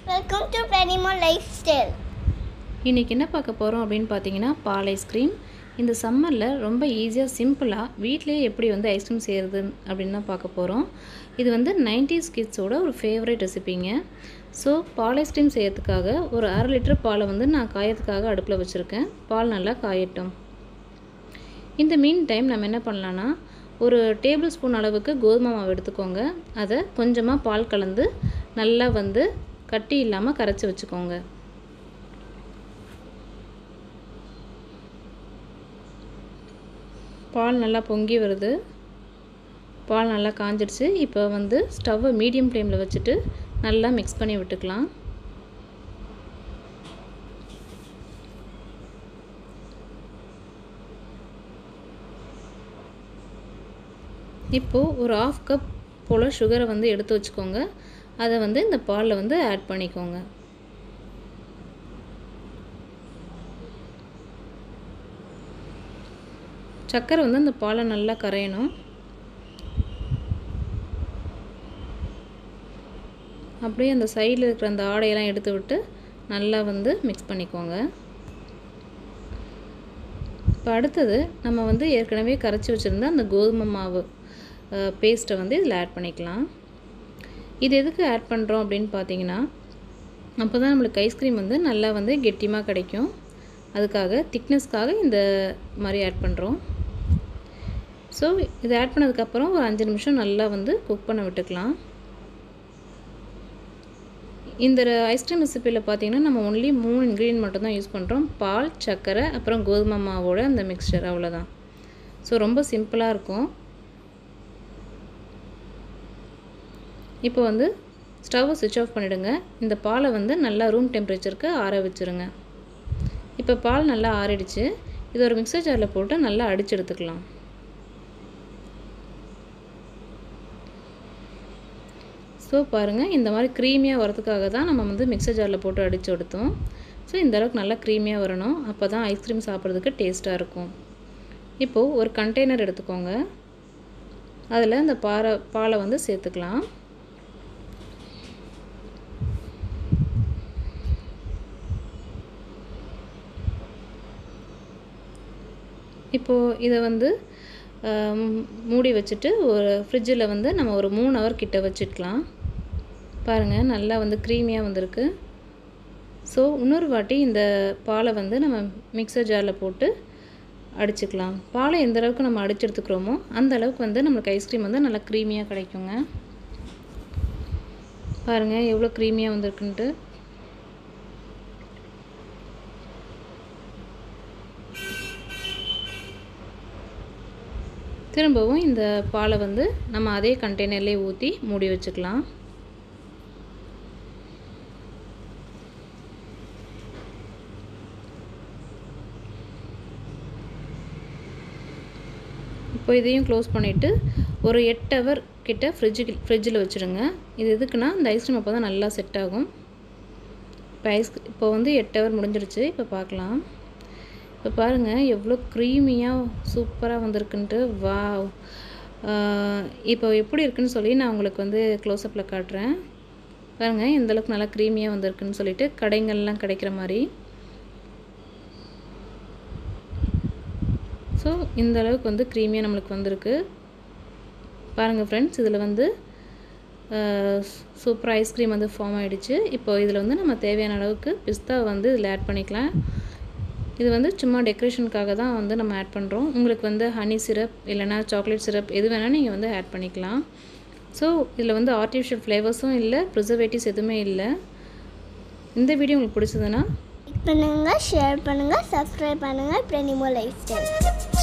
welcome to Pranimo lifestyle இன்றைக்கி என்ன பார்க்க போகிறோம் அப்படின்னு பார்த்தீங்கன்னா பால் ஐஸ்கிரீம் இந்த சம்மரில் ரொம்ப ஈஸியாக சிம்பிளாக வீட்டிலேயே எப்படி வந்து ஐஸ்கிரீம் செய்கிறது அப்படின்னு தான் பார்க்க போகிறோம் இது வந்து 90s கிட்ஸோட ஒரு ஃபேவரட் ரெசிபிங்க ஸோ பால் ஐஸ்கிரீம் செய்யறதுக்காக ஒரு அரை லிட்டர் பாலை வந்து நான் காயறதுக்காக அடுப்பில் வச்சுருக்கேன் பால் நல்லா காயட்டும் இந்த மீன் டைம் நம்ம என்ன பண்ணலான்னா ஒரு டேபிள் ஸ்பூன் அளவுக்கு கோதுமை மாவு எடுத்துக்கோங்க அதை கொஞ்சமாக பால் கலந்து நல்லா வந்து கட்டி இல்லாமல் கரைச்சி வச்சுக்கோங்க பால் நல்லா பொங்கி வருது பால் நல்லா காஞ்சிடுச்சு இப்போ வந்து ஸ்டவ்வை மீடியம் ஃப்ளேமில் வச்சுட்டு நல்லா மிக்ஸ் பண்ணி விட்டுக்கலாம் இப்போது ஒரு ஆஃப் கப் போல் சுகரை வந்து எடுத்து வச்சுக்கோங்க அதை வந்து இந்த பாலில் வந்து ஆட் பண்ணிக்கோங்க சர்க்கரை வந்து அந்த பாலை நல்லா கரையணும் அப்படியே அந்த சைடில் இருக்கிற அந்த ஆடையெல்லாம் எடுத்து விட்டு நல்லா வந்து மிக்ஸ் பண்ணிக்கோங்க இப்போ அடுத்தது நம்ம வந்து ஏற்கனவே கரைச்சி வச்சுருந்த அந்த கோதுமை மாவு பேஸ்ட்டை வந்து இதில் ஆட் பண்ணிக்கலாம் இது எதுக்கு ஆட் பண்ணுறோம் அப்படின்னு பார்த்தீங்கன்னா அப்போ தான் நம்மளுக்கு ஐஸ்கிரீம் வந்து நல்லா வந்து கெட்டியமாக கிடைக்கும் அதுக்காக திக்னஸ்க்காக இந்த மாதிரி ஆட் பண்ணுறோம் ஸோ இதை ஆட் பண்ணதுக்கப்புறம் ஒரு அஞ்சு நிமிஷம் நல்லா வந்து குக் பண்ண விட்டுக்கலாம் இந்த ஐஸ்கிரீம் ரெசிப்பியில் பார்த்தீங்கன்னா நம்ம ஒன்லி மூணு இன்க்ரீடியன்ட் மட்டும் தான் யூஸ் பண்ணுறோம் பால் சர்க்கரை அப்புறம் கோதுமை மாவோட அந்த மிக்சர் அவ்வளோதான் ஸோ ரொம்ப சிம்பிளாக இருக்கும் இப்போ வந்து ஸ்டவ்வை சுவிட்ச் ஆஃப் பண்ணிவிடுங்க இந்த பாலை வந்து நல்லா ரூம் டெம்பரேச்சருக்கு ஆற வச்சுருங்க இப்போ பால் நல்லா ஆறிடுச்சு இது ஒரு மிக்சர் ஜாரில் போட்டு நல்லா அடிச்சு எடுத்துக்கலாம் ஸோ பாருங்கள் இந்த மாதிரி க்ரீமியாக வரதுக்காக தான் நம்ம வந்து மிக்சர் ஜாரில் போட்டு அடித்து எடுத்தோம் ஸோ இந்த அளவுக்கு நல்லா க்ரீமியாக வரணும் அப்போ தான் ஐஸ்கிரீம் சாப்பிட்றதுக்கு டேஸ்ட்டாக இருக்கும் இப்போது ஒரு கண்டெய்னர் எடுத்துக்கோங்க அதில் இந்த பாறை பாலை வந்து சேர்த்துக்கலாம் இப்போது இதை வந்து மூடி வச்சுட்டு ஒரு ஃப்ரிட்ஜில் வந்து நம்ம ஒரு மூணு ஹவர் கிட்ட வச்சுக்கலாம் பாருங்கள் நல்லா வந்து க்ரீமியாக வந்திருக்கு ஸோ இன்னொரு வாட்டி இந்த பாலை வந்து நம்ம மிக்சர் ஜாரில் போட்டு அடிச்சுக்கலாம் பாலை எந்த அளவுக்கு நம்ம அடிச்சு எடுத்துக்கிறோமோ அந்த அளவுக்கு வந்து நம்மளுக்கு ஐஸ்கிரீம் வந்து நல்லா க்ரீமியாக கிடைக்குங்க பாருங்கள் எவ்வளோ க்ரீமியாக வந்திருக்குன்ட்டு திரும்பவும் இந்த பாலை வந்து நம்ம அதே கண்டெய்னர்லேயே ஊற்றி மூடி வச்சுக்கலாம் இப்போ இதையும் க்ளோஸ் பண்ணிவிட்டு ஒரு எட்டு ஹவர் கிட்ட ஃப்ரிட்ஜுக்கு ஃப்ரிட்ஜில் வச்சுருங்க இது எதுக்குன்னா இந்த ஐஸ்கிரீம் அப்போ தான் நல்லா செட் ஆகும் இப்போ ஐஸ் இப்போ வந்து எட்டு ஹவர் முடிஞ்சிருச்சு இப்போ பார்க்கலாம் இப்போ பாருங்கள் எவ்வளோ க்ரீமியாக சூப்பராக வந்திருக்குன்ட்டு வா இப்போ எப்படி இருக்குன்னு சொல்லி நான் உங்களுக்கு வந்து க்ளோஸ்அப்பில் காட்டுறேன் பாருங்கள் எந்தளவுக்கு நல்லா க்ரீமியாக வந்திருக்குன்னு சொல்லிட்டு கடைங்கள்லாம் கிடைக்கிற மாதிரி ஸோ இந்த அளவுக்கு வந்து க்ரீமியாக நம்மளுக்கு வந்திருக்கு பாருங்கள் ஃப்ரெண்ட்ஸ் இதில் வந்து சூப்பர் ஐஸ்கிரீம் வந்து ஃபார்ம் ஆகிடுச்சு இப்போ இதில் வந்து நம்ம தேவையான அளவுக்கு பிஸ்தா வந்து இதில் ஆட் பண்ணிக்கலாம் இது வந்து சும்மா டெக்கரேஷனுக்காக தான் வந்து நம்ம ஆட் பண்ணுறோம் உங்களுக்கு வந்து ஹனி சிரப் இல்லைனா சாக்லேட் சிரப் எது வேணாலும் நீங்கள் வந்து ஆட் பண்ணிக்கலாம் ஸோ இதில் வந்து ஆர்டிஃபிஷியல் ஃப்ளேவர்ஸும் இல்லை ப்ரிசர்வேட்டிவ்ஸ் எதுவுமே இல்லை இந்த வீடியோ உங்களுக்கு பிடிச்சதுன்னா லைக் பண்ணுங்கள் ஷேர் பண்ணுங்கள் சப்ஸ்கிரைப் பண்ணுங்கள் பிரனிமோ லைஃப் ஸ்டைல்